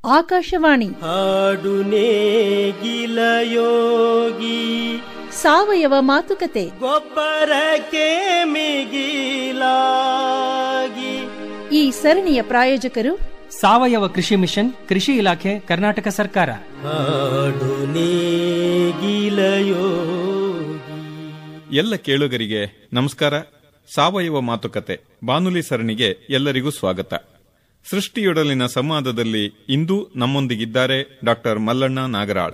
ಆಕಾಶವಾಣಿ ಹಾಡು ನೇಗಿಲ ಯೋಗಿ ಸಾವಯವ ಮಾತುಕತೆ ಗೊಬ್ಬರಕ್ಕೆ ಮಿಗಿಲಾಗಿ ಈ ಸರಣಿಯ ಪ್ರಾಯೋಜಕರು ಸಾವಯವ ಕೃಷಿ ಮಿಷನ್ ಕೃಷಿ ಇಲಾಖೆ ಕರ್ನಾಟಕ ಸರ್ಕಾರ ಹಾಡು ನೇಗಿಲ ಯೋಗಿ ಎಲ್ಲ ಕೇಳುಗರಿಗೆ ನಮಸ್ಕಾರ ಸಾವಯವ ಮಾತುಕತೆ ಬಾನುಲಿ ಸರಣಿಗೆ ಎಲ್ಲರಿಗೂ ಸ್ವಾಗತ ಸೃಷ್ಟಿಯೊಡಲಿನ ಸಂವಾದದಲ್ಲಿ ಇಂದು ನಮ್ಮೊಂದಿಗಿದ್ದಾರೆ ಡಾಕ್ಟರ್ ಮಲ್ಲಣ್ಣ ನಾಗರಾಳ್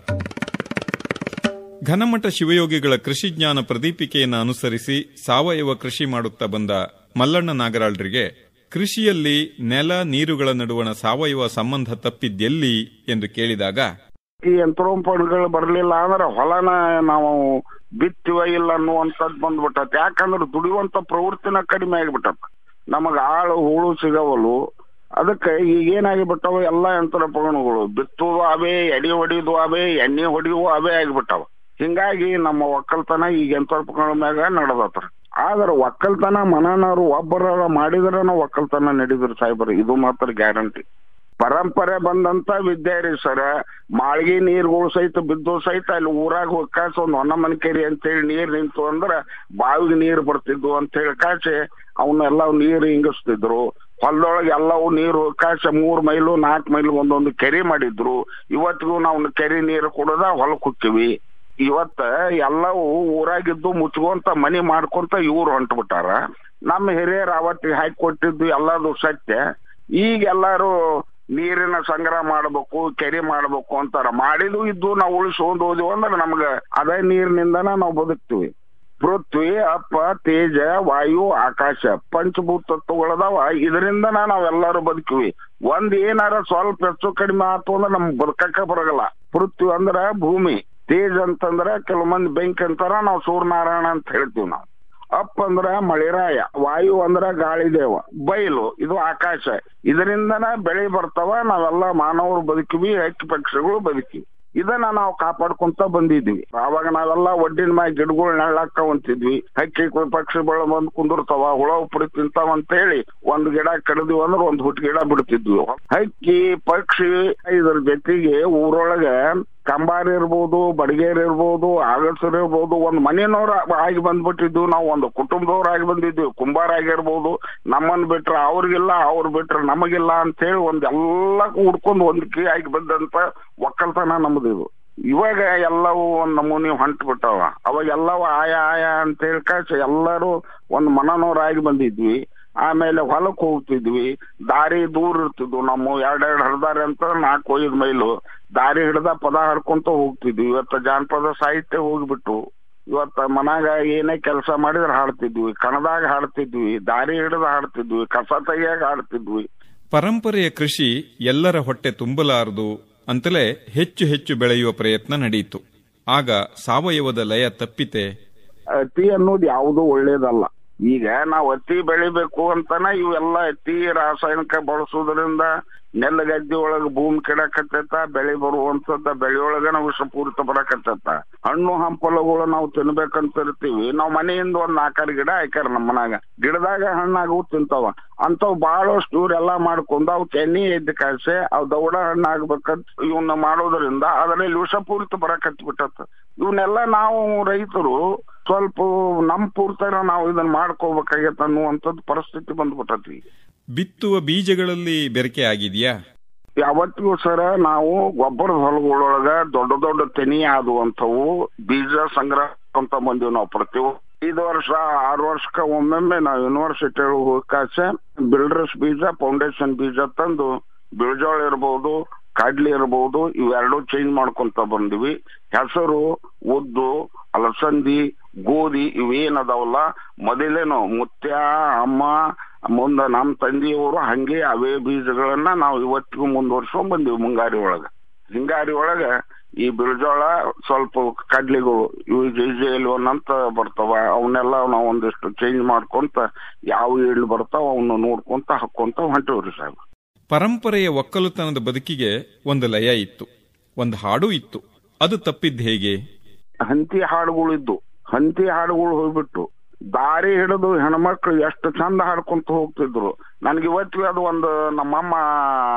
ಘನಮಠ ಶಿವಯೋಗಿಗಳ ಕೃಷಿ ಜ್ಞಾನ ಪ್ರದೀಪಿಕೆಯನ್ನು ಅನುಸರಿಸಿ ಸಾವಯವ ಕೃಷಿ ಮಾಡುತ್ತಾ ಬಂದ ಮಲ್ಲಣ್ಣ ನಾಗರಾಳ್ರಿಗೆ ಕೃಷಿಯಲ್ಲಿ ನೆಲ ನೀರುಗಳ ನಡುವಣ ಸಾವಯವ ಸಂಬಂಧ ತಪ್ಪಿದ್ದೆಲ್ಲಿ ಎಂದು ಕೇಳಿದಾಗ ಈ ಯಂತ್ರೋಪಕರಣಗಳು ಬರಲಿಲ್ಲ ಅಂದ್ರೆ ಹೊಲನ ನಾವು ಬಿತ್ತಿವ ಇಲ್ಲ ಅನ್ನುವಂಥದ್ದು ಬಂದ್ಬಿಟ್ಟತ್ ಯಾಕಂದ್ರೆ ದುಡಿಯುವಂತ ಪ್ರವೃತ್ತಿನ ಕಡಿಮೆ ಆಗಿಬಿಟ್ಟತ್ ನಮಗ ಆಳು ಹೂಳು ಸಿಗವಲು ಅದಕ್ಕೆ ಈಗ ಏನಾಗಿಬಿಟ್ಟವ ಎಲ್ಲಾ ಯಂತ್ರೋಪಕರಣಗಳು ಬಿತ್ತುವುದು ಅವೇ ಎಡಿ ಹೊಡಿಯೋದು ಅವೇ ಎಣ್ಣೆ ಹೊಡಿಯುವ ಅವೇ ಆಗಿಬಿಟ್ಟವ ಹಿಂಗಾಗಿ ನಮ್ಮ ಒಕ್ಕಲ್ತನ ಈಗ ಯಂತ್ರೋಪಕರಣ ಮ್ಯಾಗ ನಡೆದತ್ರ ಆದ್ರೆ ಒಕ್ಕಲ್ತನ ಮನನವರು ಒಬ್ಬರ ಮಾಡಿದ್ರ ಒಕ್ಕಲ್ತನ ನಡೆದ್ರು ಸಾಹೇಬ್ರ ಇದು ಮಾತ್ರ ಗ್ಯಾರಂಟಿ ಪರಂಪರೆ ಬಂದಂತ ವಿದ್ಯೆ ರೀ ಸರ ಮಾಳ್ಗಿ ನೀರ್ಗಳು ಸಹಿತ ಬಿದ್ದು ಸಹಿತ ಅಲ್ಲಿ ಊರಾಗ ಹೋಗಿ ಕಾಸು ಒಂದು ಹೊನ್ನ ಮನ್ಕೇರಿ ಅಂತೇಳಿ ನೀರ್ ನಿಂತು ಅಂದ್ರ ಬಾವಿಗೆ ನೀರ್ ಬರ್ತಿದ್ವು ಅಂತ ಹೇಳಿ ಕಾಸೆ ಅವನ್ನೆಲ್ಲ ನೀರು ಹಿಂಗಿಸ್ತಿದ್ರು ಹೊಲದೊಳಗೆ ಎಲ್ಲವೂ ನೀರು ಕಾಸೆ ಮೂರ್ ಮೈಲು ನಾಲ್ಕು ಮೈಲು ಒಂದೊಂದು ಕೆರೆ ಮಾಡಿದ್ರು ಇವತ್ತಿಗೂ ನಾವು ಕೆರೆ ನೀರು ಕುಡದ ಹೊಲಕ್ಕೆ ಹೋಗ್ತೀವಿ ಇವತ್ತ ಎಲ್ಲವೂ ಊರಾಗಿದ್ದು ಮುಚ್ಕೊಂತ ಮನಿ ಮಾಡ್ಕೊಂತ ಇವ್ರು ಹೊಂಟ್ಬಿಟ್ಟಾರ ನಮ್ಮ ಹಿರಿಯರು ಅವತ್ತಿಗೆ ಹಾಕಿ ಕೊಟ್ಟಿದ್ದು ಎಲ್ಲದು ಸತ್ಯ ಈಗ ಎಲ್ಲಾರು ನೀರಿನ ಸಂಗ್ರಹ ಮಾಡ್ಬೇಕು ಕೆರೆ ಮಾಡ್ಬೇಕು ಅಂತಾರ ಮಾಡಿದ್ವು ಇದ್ದು ನಾವು ಉಳಿಸ್ಕೊಂಡು ಹೋದ್ವು ಅಂದ್ರೆ ನಮ್ಗ ಅದೇ ನೀರಿನಿಂದನ ನಾವು ಬದುಕ್ತಿವಿ ಪೃಥ್ವಿ ಅಪ್ಪ ತೇಜ ವಾಯು ಆಕಾಶ ಪಂಚಭೂತತ್ವಗಳದಾವ ಇದರಿಂದನ ನಾವೆಲ್ಲರೂ ಬದುಕಿವಿ ಒಂದ್ ಏನಾರ ಸ್ವಲ್ಪ ಹೆಚ್ಚು ಕಡಿಮೆ ಆತು ಅಂದ್ರೆ ನಮ್ಗ್ ಬದುಕಕ್ಕ ಬರಗಲ್ಲ ಪೃಥ್ವಿ ಅಂದ್ರ ಭೂಮಿ ತೇಜ್ ಅಂತಂದ್ರ ಕೆಲವು ಮಂದಿ ಬೆಂಕಿ ಅಂತಾರ ನಾವು ಸೂರ್ಯನಾರಾಯಣ ಅಂತ ಹೇಳ್ತೀವಿ ನಾವು ಅಪ್ ಅಂದ್ರ ಮಳಿರಾಯ ವಾಯು ಅಂದ್ರ ಗಾಳಿದೇವ ಬಯಲು ಇದು ಆಕಾಶ ಇದರಿಂದನ ಬೆಳೆ ಬರ್ತಾವ ನಾವೆಲ್ಲ ಮಾನವರು ಬದುಕಿವಿ ಹಕ್ಕಿ ಪಕ್ಷಿಗಳು ಬದುಕಿವಿ ಇದನ್ನ ನಾವು ಕಾಪಾಡ್ಕೊಂತ ಬಂದಿದ್ವಿ ಅವಾಗ ನಾವೆಲ್ಲ ಒಡ್ಡಿನ ಮ್ಯಾಗ ಗಿಡಗಳು ನೆಳ್ಳಾಕವಂತಿದ್ವಿ ಹಕ್ಕಿ ಪಕ್ಷಿಗಳು ಬಂದ್ ಕುಂದಿರ್ತಾವ ಹುಳ ಉಪ್ಪಡಿ ತಿಂತಾವ ಅಂತ ಹೇಳಿ ಒಂದ್ ಗಿಡ ಕಡಿದ್ವಿ ಅಂದ್ರೆ ಒಂದ್ ಹುಟ್ಟು ಗಿಡ ಬಿಡ್ತಿದ್ವಿ ಹಕ್ಕಿ ಪಕ್ಷಿ ಇದ್ರ ಜೊತೆಗೆ ಊರೊಳಗ ಕಂಬಾರ್ ಇರ್ಬೋದು ಬಡಗೇರ್ ಇರ್ಬೋದು ಆಗಸರ್ ಇರ್ಬೋದು ಒಂದ್ ಮನೆಯವ್ರ ಆಗಿ ಬಂದ್ಬಿಟ್ಟಿದ್ವು ನಾವು ಒಂದು ಕುಟುಂಬದವ್ರ ಆಗಿ ಬಂದಿದ್ವಿ ಕುಂಬಾರ ಆಗಿರ್ಬೋದು ನಮ್ಮನ್ ಬಿಟ್ರ ಅವ್ರಿಗಿಲ್ಲ ಅವ್ರ ಬಿಟ್ರ ನಮಗಿಲ್ಲ ಅಂತ ಹೇಳಿ ಒಂದ್ ಎಲ್ಲ ಹುಡ್ಕೊಂಡ್ ಹೊಂದಿಕೆ ಆಗಿ ಬಂದಂತ ಒಕ್ಕಲ್ತನ ನಮ್ದು ಇದು ಇವಾಗ ಎಲ್ಲವೂ ಒಂದ್ ನಮೂನಿ ಹೊಂಟ್ ಬಿಟ್ಟವ ಅವಾಗ ಎಲ್ಲವೂ ಆಯ ಆಯ ಅಂತ ಹೇಳಿ ಕಾಸ ಎಲ್ಲರೂ ಒಂದ್ ಮನನವ್ರಾಗಿ ಬಂದಿದ್ವಿ ಆಮೇಲೆ ಹೊಲಕ್ ಹೋಗ್ತಿದ್ವಿ ದಾರಿ ದೂರ ಇರ್ತಿದ್ವು ನಮ್ಮ ಎರಡೆರಡು ಹರಿದಾರಿ ಅಂತ ನಾಲ್ಕು ಐದು ಮೈಲು ದಾರಿ ಹಿಡ್ದ ಪದ ಹಾಡ್ಕೊಂತ ಹೋಗ್ತಿದ್ವಿ ಇವತ್ತ ಜಾನಪದ ಸಾಹಿತ್ಯ ಹೋಗ್ಬಿಟ್ಟು ಇವತ್ತ ಮನಾಗ ಏನೇ ಕೆಲಸ ಮಾಡಿದ್ರೆ ಹಾಡ್ತಿದ್ವಿ ಕಣದಾಗ ಹಾಡ್ತಿದ್ವಿ ದಾರಿ ಹಿಡ್ದ ಹಾಡ್ತಿದ್ವಿ ಕಸ ತೆಗಿಯಾಗ ಹಾಡ್ತಿದ್ವಿ ಪರಂಪರೆಯ ಕೃಷಿ ಎಲ್ಲರ ಹೊಟ್ಟೆ ತುಂಬಲಾರದು ಅಂತಲೇ ಹೆಚ್ಚು ಹೆಚ್ಚು ಬೆಳೆಯುವ ಪ್ರಯತ್ನ ನಡೆಯಿತು ಆಗ ಸಾವಯವದ ಲಯ ತಪ್ಪಿತೆ ಅತಿ ಅನ್ನೋದು ಯಾವುದು ಒಳ್ಳೇದಲ್ಲ ಈಗ ನಾವು ಅತಿ ಬೆಳಿಬೇಕು ಅಂತಾನ ಇವೆಲ್ಲ ಅತಿ ರಾಸಾಯನಿಕ ಬಳಸೋದ್ರಿಂದ ನೆಲ ಗದ್ದೆ ಒಳಗ ಭೂಮಿ ಕೆಡಕತ್ತೈತ ಬೆಳೆ ಬರುವಂತದ ಬೆಳೆಯೊಳಗನ ವಿಷಪೂರಿತ ಬರಕತ್ತೈತ ಹಣ್ಣು ಹಂಪಲುಗಳು ನಾವು ತಿನ್ಬೇಕಂತ ಇರ್ತೀವಿ ನಾವ್ ಮನೆಯಿಂದ ಒಂದ್ ನಾಲ್ಕಾರು ಗಿಡ ಹಾಕ್ಯಾರ ನಮ್ಮ ಮನ್ಯಾಗ ಗಿಡದಾಗ ಹಣ್ಣಾಗವು ತಿಂತಾವ ಅಂತವ್ ಬಹಳಷ್ಟು ಇವ್ರೆಲ್ಲಾ ಮಾಡ್ಕೊಂಡು ಅವ್ ಕೆನ್ನಿ ಎದ್ದು ಕಾಸೆ ಅವ್ ದೌಡ ಹಣ್ಣು ಆಗ್ಬೇಕಂತ ಇವನ್ನ ಮಾಡೋದ್ರಿಂದ ಅದರಲ್ಲಿ ವಿಷಪೂರಿತ ಬರಕತ್ ಬಿಟ್ಟತ್ತ ಇವನ್ನೆಲ್ಲ ನಾವು ರೈತರು ಸ್ವಲ್ಪ ನಮ್ ಪೂರ್ತರ ನಾವು ಇದನ್ನ ಮಾಡ್ಕೋಬೇಕಾಗತ್ತ ಅನ್ನುವಂಥದ್ದು ಪರಿಸ್ಥಿತಿ ಬಂದ್ಬಿಟ್ಟತಿ ಬಿತ್ತುವ ಬೀಜಗಳಲ್ಲಿ ಬೆರಕೆ ಆಗಿದೆಯಾ ಯಾವತ್ತಿಗೂ ಸರ ನಾವು ಗೊಬ್ಬರದ ಹೊಲಗಳೊಳಗ ದೊಡ್ಡ ದೊಡ್ಡ ತೆನಿ ಆದುವಂಥವು ಬೀಜ ಸಂಗ್ರಹ ಅಂತ ಬಂದಿವಿ ನಾವು ಪ್ರತಿ ಐದು ವರ್ಷ ಆರು ವರ್ಷಕ್ಕ ಒಮ್ಮೊಮ್ಮೆ ನಾವು ಯೂನಿವರ್ಸಿಟಿ ಹೋಗಾಸೆ ಬಿಲ್ಡರ್ಸ್ ಬೀಜ ಫೌಂಡೇಶನ್ ಬೀಜ ತಂದು ಬಿಳ್ಜೋಳ ಇರ್ಬೋದು ಕಡ್ಲಿ ಇರ್ಬೋದು ಇವೆರಡು ಚೇಂಜ್ ಮಾಡ್ಕೊಂತ ಬಂದಿವಿ ಹೆಸರು ಉದ್ದು ಅಲಸಂದಿ ಗೋಧಿ ಇವೇನದಾವಲ್ಲ ಮೊದಲೇನು ಮುತ್ಯ ಅಮ್ಮ ಮುಂದ ನಮ್ ತಂದೆಯವರು ಹಂಗೆ ಅವೇ ಬೀಜಗಳನ್ನ ನಾವು ಇವತ್ತಿಗೂ ಮುಂದುವರ್ಸ್ಕೊಂಡ್ ಬಂದಿವಿ ಮುಂಗಾರಿ ಒಳಗ ಹಿಂಗಾರಿ ಒಳಗ ಈ ಬಿಳ್ಜೋಳ ಸ್ವಲ್ಪ ಕಡ್ಲಿಗಳು ಇವು ಜೆ ಜೆ ಎಲ್ ಒನ್ ಅಂತ ಬರ್ತಾವ ಅವನ್ನೆಲ್ಲ ನಾವು ಒಂದಿಷ್ಟು ಚೇಂಜ್ ಮಾಡ್ಕೊಂತ ಯಾವ ಇಳ್ಳು ಬರ್ತಾವ ಅವನ್ನ ನೋಡ್ಕೊಂತ ಹಾಕೊಂತ ಹೊಂಟಿವ್ರಿ ಸಾಹೇಬ್ ಪರಂಪರೆಯ ಒಕ್ಕಲುತನದ ಬದುಕಿಗೆ ಒಂದು ಲಯ ಇತ್ತು ಒಂದು ಹಾಡು ಇತ್ತು ಅದು ತಪ್ಪಿದ್ದು ಹೇಗೆ ಹಂತಿ ಹಾಡುಗಳಿದ್ದು ಹಂತಿ ಹಾಡುಗಳು ಹೋಗ್ಬಿಟ್ಟು ದಾರಿ ಹಿಡಿದು ಹೆಣ್ಮಕ್ಳು ಎಷ್ಟು ಚಂದ ಹಾಡ್ಕೊಂತ ಹೋಗ್ತಿದ್ರು ನನ್ಗೆ ಇವತ್ತಿಗೆ ಅದು ಒಂದು ನಮ್ಮಮ್ಮ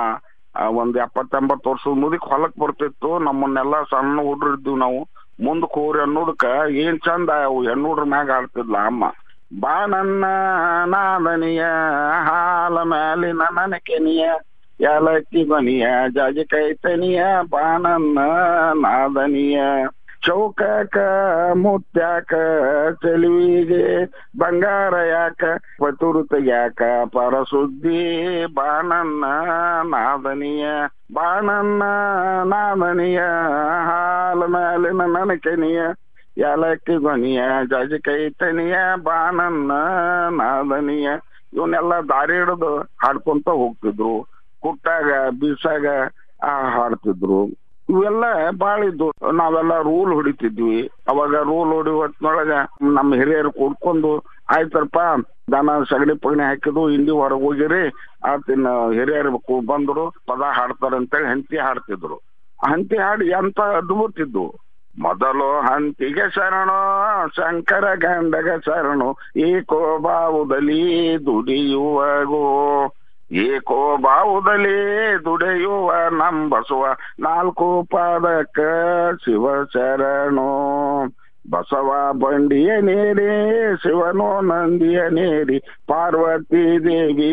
ಆ, ಒಂದ್ ಎಪ್ಪತ್ತೆಂಬತ್ತು ವರ್ಷದ ಮುದಿಕ್ ಹೊಲಕ್ ಬರ್ತಿತ್ತು ನಮ್ಮನ್ನೆಲ್ಲ ಸಣ್ಣ ಹುಡ್ರು ಇದ್ವಿ ನಾವು ಮುಂದಕ್ಕೆ ಹೋರಿ ಅನ್ನೋದಕ್ಕ ಏನ್ ಚಂದ ಅವು ಹೆಣ್ಣುಡ್ರ ಮ್ಯಾಗ ಆಡ್ತಿದ್ಲ ಅಮ್ಮ ಬಾ ನನ್ನ ನಾದನಿಯ ಹಾಲ ಮ್ಯಾಲಿನ ನನಕೆನಿಯ ಯಾಲಕ್ಕಿ ಗೊನಿಯ ಜಾಜಿಕಾಯಿ ತನಿಯ ಬಾ ನನ್ನ ನಾದನಿಯ ಚೌಕಕ ಮುತ್ಯಾಕ ಚೆಲುವಿಗೆ ಬಂಗಾರ ಯಾಕ ಪತುರು ತೆಗ್ಯಾಕ ಪರಸುದ್ದಿ ಬಾಣನ್ನ ನಾದನಿಯ ಬಾಣನ್ನ ನಾದನಿಯ ಹಾಲ ಮೇಲಿನ ನನಕೆನಿಯ ಯಾಲಕ್ಕಿ ಗೊನಿಯ ಜಾಜಿಕಾಯಿ ತನಿಯ ಬಾಣನ್ನ ನಾದನಿಯ ಇವನ್ನೆಲ್ಲ ದಾರಿ ಹಿಡಿದು ಹಾಡ್ಕೊಂತ ಹೋಗ್ತಿದ್ರು ಕುಟ್ಟಾಗ ಬೀಸಾಗ ಆ ಹಾಡ್ತಿದ್ರು ಇವೆಲ್ಲ ಬಾಳ ಇದ್ವು ನಾವೆಲ್ಲ ರೂಲ್ ಹೊಡಿತಿದ್ವಿ ಅವಾಗ ರೂಲ್ ಹೊಡಿ ಹೊತ್ನೊಳಗ ನಮ್ಮ ಹಿರಿಯರು ಕೂಡ್ಕೊಂಡು ಆಯ್ತರಪ್ಪ ದನ ಸಗಣಿ ಪಗಣಿ ಹಾಕಿದ್ವು ಇಂಡಿ ಹೊರಗೆ ಹೋಗಿರಿ ಆತಿನ ಹಿರಿಯರು ಕೂ- ಬಂದ್ರು ಪದ ಹಾಡ್ತಾರ ಅಂತೇಳಿ ಹಂತಿ ಹಾಡ್ತಿದ್ರು ಆ ಹಂತಿ ಹಾಡಿ ಎಂತ ಅದ್ಭುತಿದ್ವು ಮೊದಲು ಹಂತಿಗೆ ಶರಣು ಶಂಕರ ಗಂಡಗ ಶರಣು ಏಕೋ ಬಾವುದಲಿ ದುಡಿಯುವಾಗೋ ಏಕೋ ಬಾವುದಲಿ ದುಡಿಯುವ ನಂಬಸುವ ನಾಲ್ಕು ಪಾದಕ ಶಿವ ಶರಣು ಬಸವ ಬಂಡಿಯ ನೇರಿ ಶಿವನೋ ನಂದಿಯ ನೇರಿ ಪಾರ್ವತಿ ದೇವಿ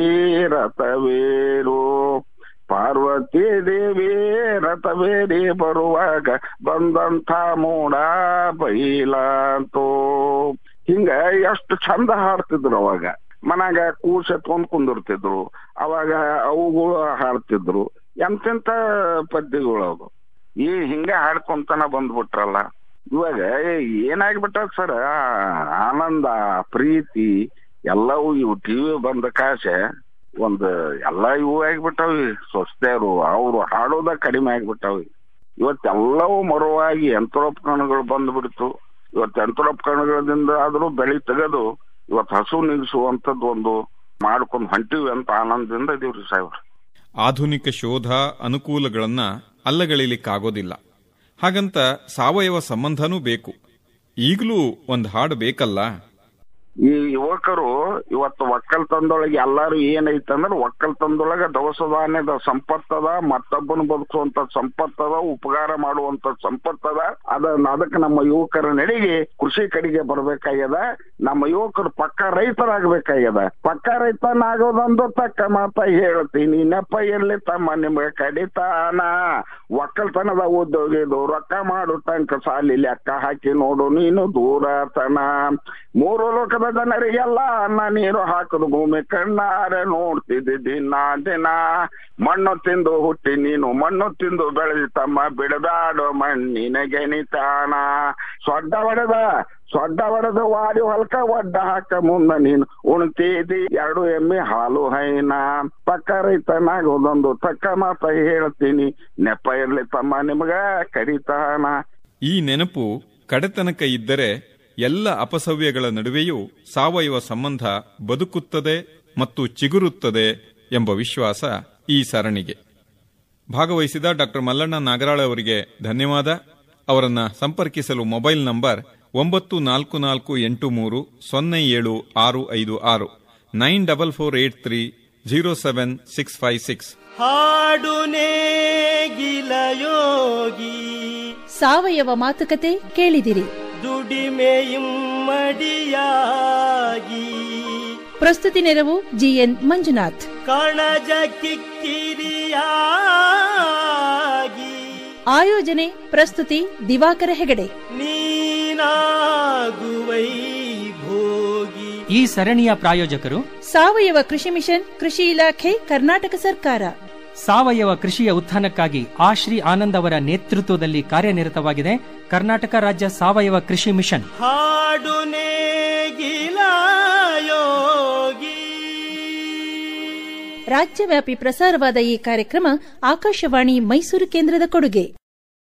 ರಥವೇರು ಪಾರ್ವತಿ ದೇವಿ ರಥವೇರಿ ಬರುವಾಗ ಬಂದಂಥ ಮೂಡ ಬೈಲಾಂತೋ ಹಿಂಗ ಎಷ್ಟು ಚಂದ ಹಾಡ್ತಿದ್ರು ಅವಾಗ ಮನ್ಯಾಗ ಕೂಸ್ ಎತ್ಕೊಂಡ್ ಕುಂದಿರ್ತಿದ್ರು ಅವಾಗ ಅವುಗಳು ಹಾಡ್ತಿದ್ರು ಎಂತೆಂತ ಪದ್ಯಗಳು ಅವು ಈ ಹಿಂಗ ಹಾಡ್ಕೊಂತನ ಬಂದ್ಬಿಟ್ರಲ್ಲ ಇವಾಗ ಏನಾಗ್ಬಿಟ್ಟ ಸರ್ ಆನಂದ ಪ್ರೀತಿ ಎಲ್ಲವೂ ಇವು ಟಿವಿ ಬಂದ ಕಾಸೆ ಒಂದು ಎಲ್ಲ ಇವು ಆಗ್ಬಿಟ್ಟವಿ ಸ್ವಸ್ಥರು ಅವ್ರು ಹಾಡೋದ ಕಡಿಮೆ ಆಗ್ಬಿಟ್ಟವಿ ಇವತ್ತೆಲ್ಲವೂ ಮರುವಾಗಿ ಯಂತ್ರೋಪಕರಣಗಳು ಬಂದ್ಬಿಡ್ತು ಇವತ್ತು ಯಂತ್ರೋಪಕರಣಗಳಿಂದ ಆದ್ರೂ ಬೆಳಿ ತೆಗೆದು ಇವತ್ತು ಹಸು ನಿಗಿಸುವಂತದ್ದು ಒಂದು ಮಾಡ್ಕೊಂಡು ಹೊಂಟಿವಿ ಅಂತ ಆನಂದದಿಂದ ಇದೀವ್ರಿ ಸಾಹೇಬ್ರ ಆಧುನಿಕ ಶೋಧ ಅನುಕೂಲಗಳನ್ನ ಅಲ್ಲಗಳಿಲಿಕ್ಕಾಗೋದಿಲ್ಲ ಹಾಗಂತ ಸಾವಯವ ಸಂಬಂಧನೂ ಬೇಕು ಈಗಲೂ ಒಂದು ಹಾಡು ಬೇಕಲ್ಲ ಈ ಯುವಕರು ಇವತ್ತು ಒಕ್ಕಲ್ತನದೊಳಗೆ ಎಲ್ಲಾರು ಏನೈತಂದ್ರ ಒಕ್ಕಲ್ತನದೊಳಗ ದವಸ ಧಾನ್ಯದ ಸಂಪತ್ತದ ಮತ್ತೊಬ್ಬನ ಬದುಕುವಂತ ಸಂಪತ್ತದ ಉಪಕಾರ ಮಾಡುವಂತ ಸಂಪತ್ತದ ಅದ ಅದಕ್ಕೆ ನಮ್ಮ ಯುವಕರ ನಡೆಗೆ ಕೃಷಿ ಕಡೆಗೆ ಬರ್ಬೇಕಾಗ್ಯದ ನಮ್ಮ ಯುವಕರು ಪಕ್ಕ ರೈತರಾಗ್ಬೇಕಾಗ್ಯದ ಪಕ್ಕ ರೈತನಾಗೋದೊಂದು ತಕ್ಕ ಮಾತ ಹೇಳ್ತೀನಿ ನೆಪ ಇರ್ಲಿ ತಮ್ಮ ನಿಮ್ಗೆ ಕಡಿತಾನ ಒಕ್ಕಲ್ತನದ ಉದ್ಯೋಗಿದು ರೊಕ್ಕ ಮಾಡು ಟಂಕ ಸಾಲಿ ಲೆಕ್ಕ ಹಾಕಿ ನೋಡು ನೀನು ದೂರತನ ಮೂರು ಲೋಕದ ಜನರಿಗೆಲ್ಲ ಅನ್ನ ನೀರು ಹಾಕದು ಭೂಮಿ ಕಣ್ಣಾರೆ ನೋಡ್ತಿದ್ದಿ ದಿನ ದಿನ ಮಣ್ಣು ತಿಂದು ಹುಟ್ಟಿ ನೀನು ಮಣ್ಣು ತಿಂದು ಬೆಳೆದಿ ತಮ್ಮ ಬಿಡದಾಡೋ ಮಣ್ಣಿನ ಗೆಣಿತಾನ ಸೊಡ್ಡ ಹೊಡೆದ ಸೊಡ್ಡ ಹೊಡೆದ ವಾಡಿ ಹೊಲ್ಕ ಒಡ್ಡ ಹಾಕ ಮುಂದ ನೀನು ಉಣ್ತಿದಿ ಎರಡು ಎಮ್ಮೆ ಹಾಲು ಹೈನ ಪಕ್ಕ ರೈತನಾಗೋದೊಂದು ತಕ್ಕ ಮಾತ ಹೇಳ್ತೀನಿ ನೆಪ ಇರ್ಲಿ ತಮ್ಮ ನಿಮ್ಗ ಕಡಿತಾನ ಈ ನೆನಪು ಕಡೆತನಕ ಇದ್ದರೆ ಎಲ್ಲ ಅಪಸವ್ಯಗಳ ನಡುವೆಯೂ ಸಾವಯವ ಸಂಬಂಧ ಬದುಕುತ್ತದೆ ಮತ್ತು ಚಿಗುರುತ್ತದೆ ಎಂಬ ವಿಶ್ವಾಸ ಈ ಸರಣಿಗೆ ಭಾಗವಹಿಸಿದ ಡಾಕ್ಟರ್ ಮಲ್ಲಣ್ಣ ನಾಗರಾಳ ಅವರಿಗೆ ಧನ್ಯವಾದ ಅವರನ್ನ ಸಂಪರ್ಕಿಸಲು ಮೊಬೈಲ್ ನಂಬರ್ ಒಂಬತ್ತು ನಾಲ್ಕು ನಾಲ್ಕು ಎಂಟು ಮೂರು ಸೊನ್ನೆ ಏಳು ಆರು ಐದು ಆರು nine double four eight three zero seven six five six ಹಾಡು ನೇಗಿಲ ಯೋಗಿ ಸಾವಯವ ಮಾತುಕತೆ ಕೇಳಿದಿರಿ ದುಡಿಮೆയും ಮಡಿಯಾಗಿ ಪ್ರಸ್ತುತಿ ನೆರವು ಜಿಎನ್ ಮಂಜುನಾಥ್ ಕಣಜ ಕಿಕ್ಕಿರಿಯಾಗಿ ಆಯೋಜನೆ ಪ್ರಸ್ತುತಿ ದಿವಾಕರ ಹೆಗಡೆ ನೀನಾಗುವೈ ಭೋಗಿ ಈ ಸರಣಿಯ ಪ್ರಾಯೋಜಕರು ಸಾವಯವ ಕೃಷಿ ಮಿಷನ್ ಕೃಷಿ ಇಲಾಖೆ ಕರ್ನಾಟಕ ಸರ್ಕಾರ ಸಾವಯವ ಕೃಷಿಯ ಉತ್ಥಾನಕ್ಕಾಗಿ ಆ ಶ್ರೀ ಆನಂದ್ ಅವರ ನೇತೃತ್ವದಲ್ಲಿ ಕಾರ್ಯನಿರತವಾಗಿದೆ ಕರ್ನಾಟಕ ರಾಜ್ಯ ಸಾವಯವ ಕೃಷಿ ಮಿಷನ್ ಹಾಡು ನೇಗಿಲ ಯೋಗಿ ರಾಜ್ಯವ್ಯಾಪಿ ಪ್ರಸಾರವಾದ ಈ ಕಾರ್ಯಕ್ರಮ ಆಕಾಶವಾಣಿ ಮೈಸೂರು ಕೇಂದ್ರದ ಕೊಡುಗೆ